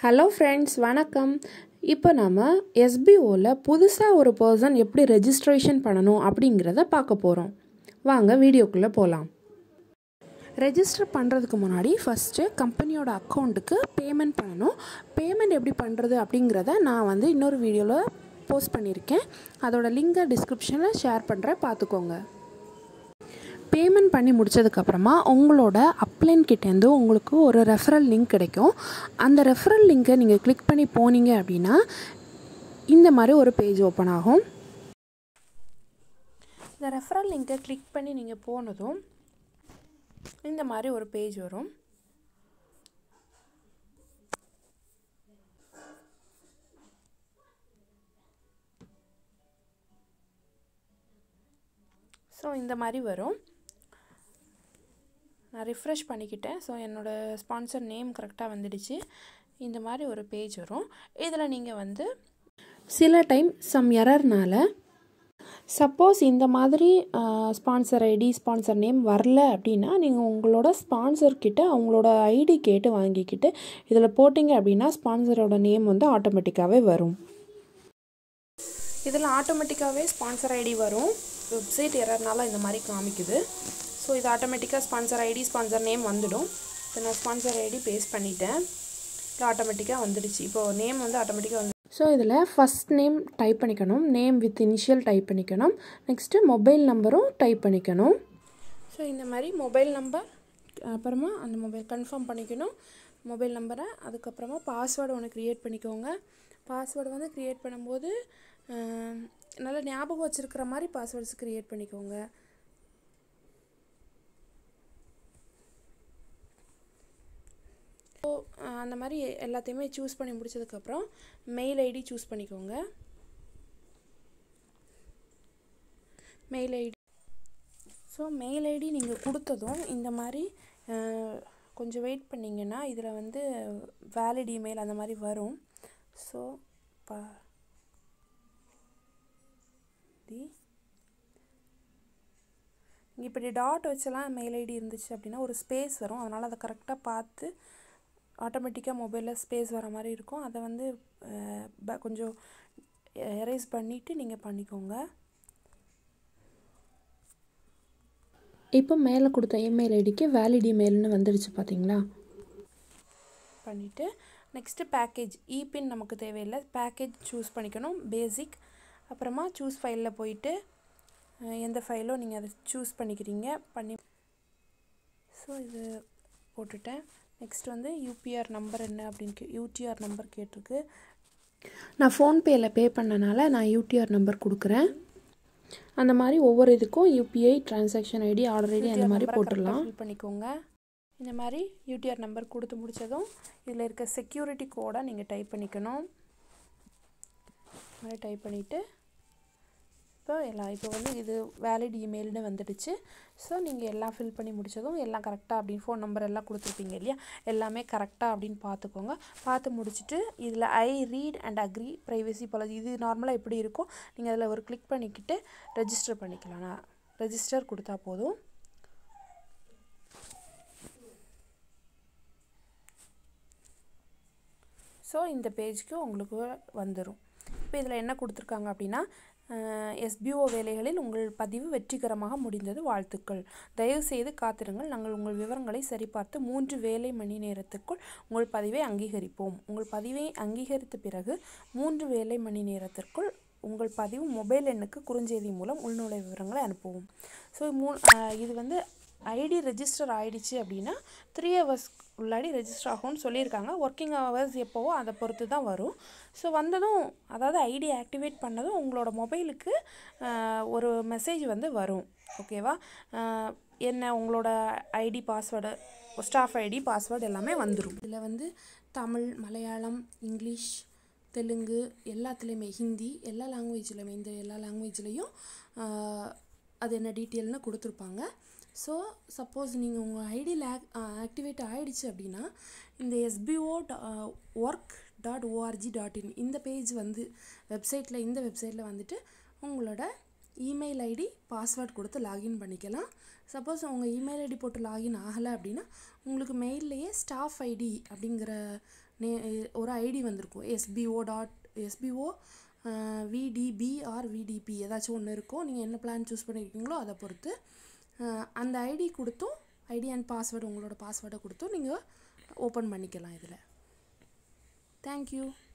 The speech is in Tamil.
ஹலோ ஃப்ரெண்ட்ஸ் வணக்கம் இப்போ நம்ம எஸ்பிஓவில் புதுசாக ஒரு பர்சன் எப்படி ரெஜிஸ்ட்ரேஷன் பண்ணணும் அப்படிங்கிறத பார்க்க போகிறோம் வாங்க வீடியோக்குள்ளே போகலாம் ரெஜிஸ்டர் பண்ணுறதுக்கு முன்னாடி ஃபஸ்ட்டு கம்பெனியோட அக்கௌண்ட்டுக்கு பேமெண்ட் பண்ணணும் பேமெண்ட் எப்படி பண்ணுறது அப்படிங்கிறத நான் வந்து இன்னொரு வீடியோவில் போஸ்ட் பண்ணியிருக்கேன் அதோட லிங்கை டிஸ்கிரிப்ஷனில் ஷேர் பண்ணுறேன் பார்த்துக்கோங்க பேமெண்ட் பண்ணி முடிச்சதுக்கப்புறமா உங்களோட அப்ளைன் கிட்டேருந்து உங்களுக்கு ஒரு ரெஃபரல் லிங்க் கிடைக்கும் அந்த ரெஃபரல் லிங்க்கை நீங்கள் கிளிக் பண்ணி போனீங்க அப்படின்னா இந்த மாதிரி ஒரு பேஜ் ஓப்பன் ஆகும் இந்த ரெஃபரல் லிங்க்கை கிளிக் பண்ணி நீங்கள் போனதும் இந்த மாதிரி ஒரு பேஜ் வரும் ஸோ இந்த மாதிரி வரும் நான் ரிஃப்ரெஷ் பண்ணிக்கிட்டேன் ஸோ என்னோடய ஸ்பான்சர் நேம் கரெக்டாக வந்துடுச்சு இந்த மாதிரி ஒரு பேஜ் வரும் இதில் நீங்கள் வந்து சில டைம் சம் எரர்னால சப்போஸ் இந்த மாதிரி ஸ்பான்சர் ஐடி ஸ்பான்சர் நேம் வரல அப்படின்னா நீங்கள் உங்களோட ஸ்பான்சர்கிட்ட அவங்களோட ஐடி கேட்டு வாங்கிக்கிட்டு இதில் போட்டிங்க அப்படின்னா ஸ்பான்சரோட நேம் வந்து ஆட்டோமேட்டிக்காகவே வரும் இதில் ஆட்டோமேட்டிக்காகவே ஸ்பான்சர் ஐடி வரும் வெப்சைட் எரர்னால இந்த மாதிரி காமிக்குது ஸோ இது ஆட்டோமேட்டிக்காக ஸ்பான்சர் ஐடி ஸ்பான்சர் நேம் வந்துடும் இப்போ நான் ஸ்பான்சர் ஐடி பேஸ்ட் பண்ணிட்டேன் இது ஆட்டோமேட்டிக்காக வந்துடுச்சு இப்போது நேம் வந்து ஆட்டோமேட்டிக்காக வந்து ஸோ இதில் ஃபஸ்ட் நேம் டைப் பண்ணிக்கணும் நேம் வித் இனிஷியல் டைப் பண்ணிக்கணும் நெக்ஸ்ட்டு மொபைல் நம்பரும் டைப் பண்ணிக்கணும் ஸோ இந்த மாதிரி மொபைல் நம்பர் அப்புறமா அந்த மொபைல் கன்ஃபார்ம் பண்ணிக்கணும் மொபைல் நம்பரை அதுக்கப்புறமா பாஸ்வேர்டு ஒன்று க்ரியேட் பண்ணிக்கோங்க பாஸ்வேர்டு வந்து க்ரியேட் பண்ணும்போது நல்லா ஞாபகம் வச்சுருக்கிற மாதிரி பாஸ்வேர்ட்ஸ் க்ரியேட் பண்ணிக்கோங்க ஸோ அந்த மாதிரி எல்லாத்தையுமே சூஸ் பண்ணி முடிச்சதுக்கப்புறம் மெயில் ஐடி சூஸ் பண்ணிக்கோங்க mail ID so mail ID நீங்கள் கொடுத்ததும் இந்த மாதிரி கொஞ்சம் வெயிட் பண்ணிங்கன்னா இதில் வந்து வேலிட் இமெயில் அந்த மாதிரி வரும் ஸோ பா தி இப்படி டாட் வச்செல்லாம் மெயில் ஐடி இருந்துச்சு அப்படின்னா ஒரு ஸ்பேஸ் வரும் அதனால் அதை கரெக்டாக பார்த்து ஆட்டோமேட்டிக்காக மொபைலில் ஸ்பேஸ் வர மாதிரி இருக்கும் அதை வந்து கொஞ்சம் எரேஸ் பண்ணிவிட்டு நீங்கள் பண்ணிக்கோங்க இப்போ மேலே கொடுத்த இமெயில் ஐடிக்கு வேலிட் இமெயில்னு வந்துடுச்சு பார்த்தீங்களா பண்ணிவிட்டு நெக்ஸ்ட்டு பேக்கேஜ் இபின் நமக்கு தேவையில்லை பேக்கேஜ் சூஸ் பண்ணிக்கணும் பேசிக் அப்புறமா சூஸ் ஃபைலில் போயிட்டு எந்த ஃபைலோ நீங்கள் அதை சூஸ் பண்ணிக்கிறீங்க பண்ணி ஸோ இது போட்டுட்டேன் நெக்ஸ்ட் வந்து யூபிஆர் நம்பர் என்ன அப்படின்னு கே யூடிஆர் நம்பர் கேட்டிருக்கு நான் ஃபோன்பேயில் பே பண்ணனால நான் யூடிஆர் நம்பர் கொடுக்குறேன் அந்த மாதிரி ஒவ்வொரு இதுக்கும் UPI transaction ID order ID அந்த மாதிரி போட்டுடலாம் பண்ணிக்கோங்க இந்த மாதிரி யூடிஆர் நம்பர் கொடுத்து முடித்ததும் இதில் இருக்க செக்யூரிட்டி கோடை நீங்கள் டைப் பண்ணிக்கணும் மாதிரி டைப் பண்ணிவிட்டு இப்போ எல்லாம் இப்போ வந்து இது வேலிட் இமெயில்னு வந்துடுச்சு ஸோ நீங்கள் எல்லாம் ஃபில் பண்ணி முடித்ததும் எல்லாம் கரெக்டாக அப்படின்னு ஃபோன் நம்பர் எல்லாம் கொடுத்துருப்பீங்க இல்லையா எல்லாமே கரெக்டாக அப்படின்னு பார்த்துக்கோங்க பார்த்து முடிச்சுட்டு இதில் I read and agree privacy policy இது நார்மலாக எப்படி இருக்கும் நீங்கள் அதில் ஒரு கிளிக் பண்ணிக்கிட்டு ரெஜிஸ்டர் பண்ணிக்கலாம் நான் ரெஜிஸ்டர் கொடுத்தா போதும் ஸோ இந்த பேஜ்க்கு உங்களுக்கு வந்துடும் இப்போ இதில் என்ன கொடுத்துருக்காங்க அப்படின்னா எஸ்பிஓ வேலைகளில் உங்கள் பதிவு வெற்றிகரமாக முடிந்தது வாழ்த்துக்கள் தயவுசெய்து காத்திருங்கள் நாங்கள் உங்கள் விவரங்களை சரிபார்த்து மூன்று வேலை மணி நேரத்திற்குள் உங்கள் பதிவை அங்கீகரிப்போம் உங்கள் பதிவை அங்கீகரித்த பிறகு மூன்று வேலை மணி நேரத்திற்குள் உங்கள் பதிவு மொபைல் எண்ணுக்கு குறுஞ்செய்தி மூலம் உள்நுழை விவரங்களை அனுப்புவோம் ஸோ மூ இது வந்து ஐடி ரெஜிஸ்டர் ஆகிடுச்சு அப்படின்னா த்ரீ ஹவர்ஸ் உள்ளாடி ரெஜிஸ்டர் ஆகும்னு சொல்லியிருக்காங்க ஒர்க்கிங் ஹவர்ஸ் எப்போவோ அதை பொறுத்து தான் வரும் ஸோ வந்ததும் அதாவது ஐடி ஆக்டிவேட் பண்ணதும் உங்களோட மொபைலுக்கு ஒரு மெசேஜ் வந்து வரும் ஓகேவா என்ன உங்களோட ID password staff ID password எல்லாமே வந்துடும் இதில் வந்து தமிழ் மலையாளம் இங்கிலீஷ் தெலுங்கு எல்லாத்துலேயுமே ஹிந்தி எல்லா லாங்குவேஜ்லையுமே இந்த எல்லா லாங்குவேஜ்லேயும் அது என்ன டீட்டெயில்னு கொடுத்துருப்பாங்க ஸோ சப்போஸ் நீங்கள் உங்கள் ஐடி லேக் ஆக்டிவேட் ஆகிடுச்சு அப்படின்னா இந்த SPO work dot org dot in இந்த பேஜ் வந்து வெப்சைட்டில் இந்த வெப்சைட்டில் வந்துட்டு உங்களோட இமெயில் ஐடி பாஸ்வேர்ட் கொடுத்து லாகின் பண்ணிக்கலாம் சப்போஸ் உங்கள் இமெயில் ஐடி போட்டு லாகின் ஆகலை அப்படின்னா உங்களுக்கு மெயில்லையே ஸ்டாஃப் ஐடி அப்படிங்கிற நே ஒரு ஐடி வந்திருக்கும் SPO dot SPO VDP or VDP ஏதாச்சும் ஒன்று இருக்கும் நீங்கள் என்ன பிளான் சூஸ் பண்ணியிருக்கீங்களோ அதை பொறுத்து அஹ், அந்த ஐடி கொடுத்தும் ஐடி அண்ட் பாஸ்வேர்டு உங்களோட பாஸ்வேர்டை கொடுத்தும் நீங்கள் ஓப்பன் பண்ணிக்கலாம் இதில் தேங்க்யூ